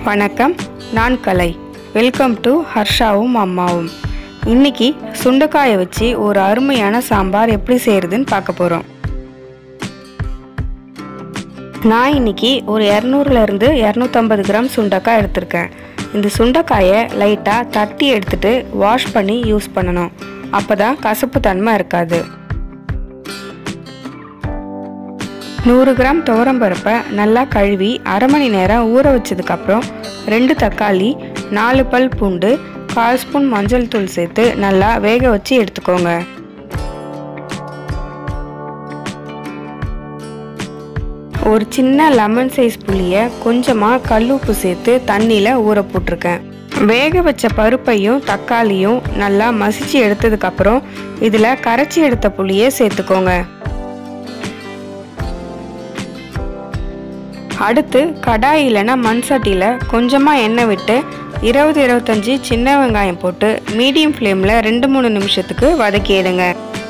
வணக்கம் நான் கலை welcome to ஹர்ஷாவும் அம்மாவும் இன்னைக்கு சுண்டைக்காயை வச்சு ஒரு அருமையான சாம்பார் எப்படி செய்யறதுன்னு பார்க்க போகிறோம் நான் இன்னைக்கு ஒரு இரநூறுலேருந்து இரநூத்தம்பது கிராம் சுண்டைக்காய் எடுத்திருக்கேன் இந்த சுண்டைக்காயை லைட்டாக தட்டி எடுத்துட்டு வாஷ் பண்ணி யூஸ் பண்ணணும் அப்போ தான் கசப்பு தன்மை இருக்காது நூறு கிராம் துவரம்பருப்பை நல்லா கழுவி அரை மணி நேரம் ஊற வச்சதுக்கப்புறம் ரெண்டு தக்காளி நாலு பல் பூண்டு கால் ஸ்பூன் மஞ்சள் தூள் சேர்த்து நல்லா வேக வச்சு எடுத்துக்கோங்க ஒரு சின்ன லெமன் சைஸ் புளியை கொஞ்சமாக கல்லுப்பு சேர்த்து தண்ணியில் ஊற போட்டிருக்கேன் வேக வச்ச பருப்பையும் தக்காளியும் நல்லா மசிச்சு எடுத்ததுக்கப்புறம் இதில் கரைச்சி எடுத்த புளியை சேர்த்துக்கோங்க அடுத்து கடாய் இல்லைன்னா மண் சட்டியில் கொஞ்சமாக எண்ணெய் விட்டு இருபது இருபத்தஞ்சி சின்ன வெங்காயம் போட்டு மீடியம் ஃப்ளேமில் ரெண்டு மூணு நிமிஷத்துக்கு வதக்கிடுங்க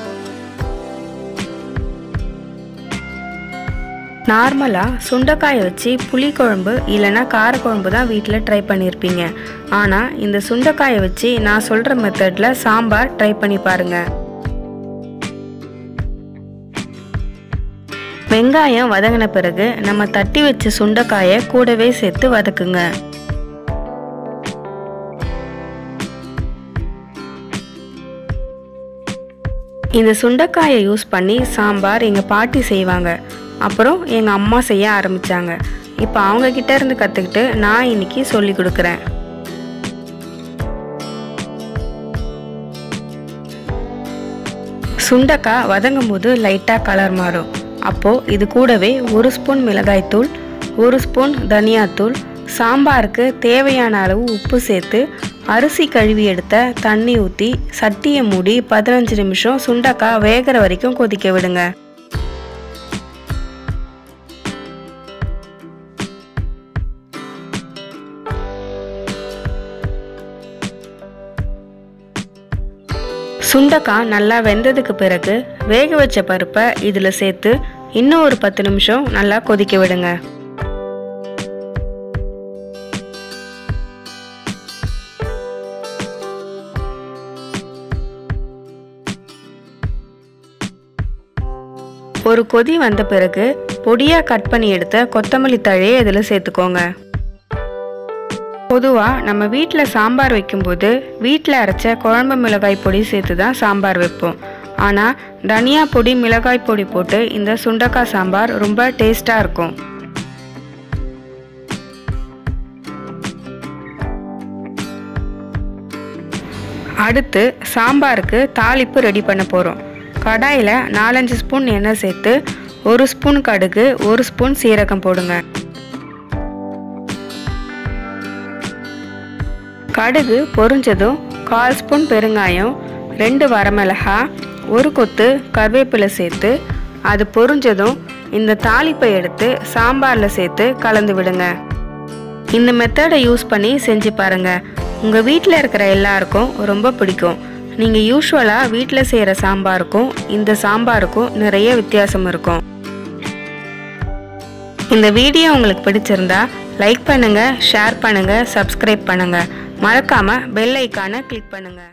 நார்மலாக சுண்டைக்காயை வச்சு புளிக்குழம்பு இல்லைன்னா காரக்குழம்பு தான் வீட்டில் ட்ரை பண்ணியிருப்பீங்க ஆனால் இந்த சுண்டைக்காயை வச்சு நான் சொல்கிற மெத்தடில் சாம்பார் ட்ரை பண்ணி பாருங்கள் வெங்காயம் வதங்கின பிறகு நம்ம தட்டி வச்ச சுண்டைக்காயை கூடவே சேர்த்து வதக்குங்க இந்த சுண்டைக்காயை யூஸ் பண்ணி சாம்பார் எங்கள் பாட்டி செய்வாங்க அப்புறம் எங்கள் அம்மா செய்ய ஆரம்பித்தாங்க இப்போ அவங்க கிட்ட இருந்து கற்றுக்கிட்டு நான் இன்னைக்கு சொல்லி கொடுக்குறேன் சுண்டைக்காய் வதங்கும் போது லைட்டாக கலர் மாறும் அப்போது இது கூடவே ஒரு ஸ்பூன் மிளகாய்த்தூள் ஒரு ஸ்பூன் தனியாத்தூள் சாம்பாருக்கு தேவையான அளவு உப்பு சேர்த்து அரிசி கழுவி எடுத்த தண்ணி ஊற்றி சட்டியை மூடி பதினஞ்சு நிமிஷம் சுண்டக்காய் வேகிற வரைக்கும் கொதிக்க விடுங்க சுண்டக்காய் நல்லா வெந்ததுக்கு பிறகு வேக வச்ச பருப்பை இதில் சேர்த்து இன்னும் ஒரு பத்து நிமிஷம் நல்லா கொதிக்க விடுங்க ஒரு கொதி வந்த பிறகு பொடியாக கட் பண்ணி எடுத்த கொத்தமல்லி தழையை இதில் சேர்த்துக்கோங்க பொதுவாக நம்ம வீட்டில் சாம்பார் வைக்கும்போது வீட்டில் அரைச்ச குழம்பு மிளகாய் பொடி சேர்த்து தான் சாம்பார் வைப்போம் ஆனால் தனியா பொடி மிளகாய் பொடி போட்டு இந்த சுண்டக்காய் சாம்பார் ரொம்ப டேஸ்ட்டாக இருக்கும் அடுத்து சாம்பாருக்கு தாளிப்பு ரெடி பண்ண போகிறோம் கடாயில் நாலஞ்சு ஸ்பூன் எண்ணெய் சேர்த்து ஒரு ஸ்பூன் கடுகு ஒரு ஸ்பூன் சீரகம் போடுங்க கடுகு பொரிஞ்சதும் கால் ஸ்பூன் பெருங்காயம் ரெண்டு வரமிளகா ஒரு கொத்து கருவேப்பிலை சேர்த்து அது பொரிஞ்சதும் இந்த தாளிப்பை எடுத்து சாம்பாரில் சேர்த்து கலந்து விடுங்க இந்த மெத்தடை யூஸ் பண்ணி செஞ்சு பாருங்கள் உங்கள் வீட்டில் இருக்கிற எல்லாருக்கும் ரொம்ப பிடிக்கும் நீங்கள் யூஸ்வலாக வீட்டில் செய்கிற சாம்பாருக்கும் இந்த சாம்பாருக்கும் நிறைய வித்தியாசம் இருக்கும் இந்த வீடியோ உங்களுக்கு பிடிச்சிருந்தா லைக் பண்ணுங்கள் ஷேர் பண்ணுங்கள் சப்ஸ்கிரைப் பண்ணுங்கள் மறக்காமல் பெல் ஐக்கானை கிளிக் பண்ணுங்கள்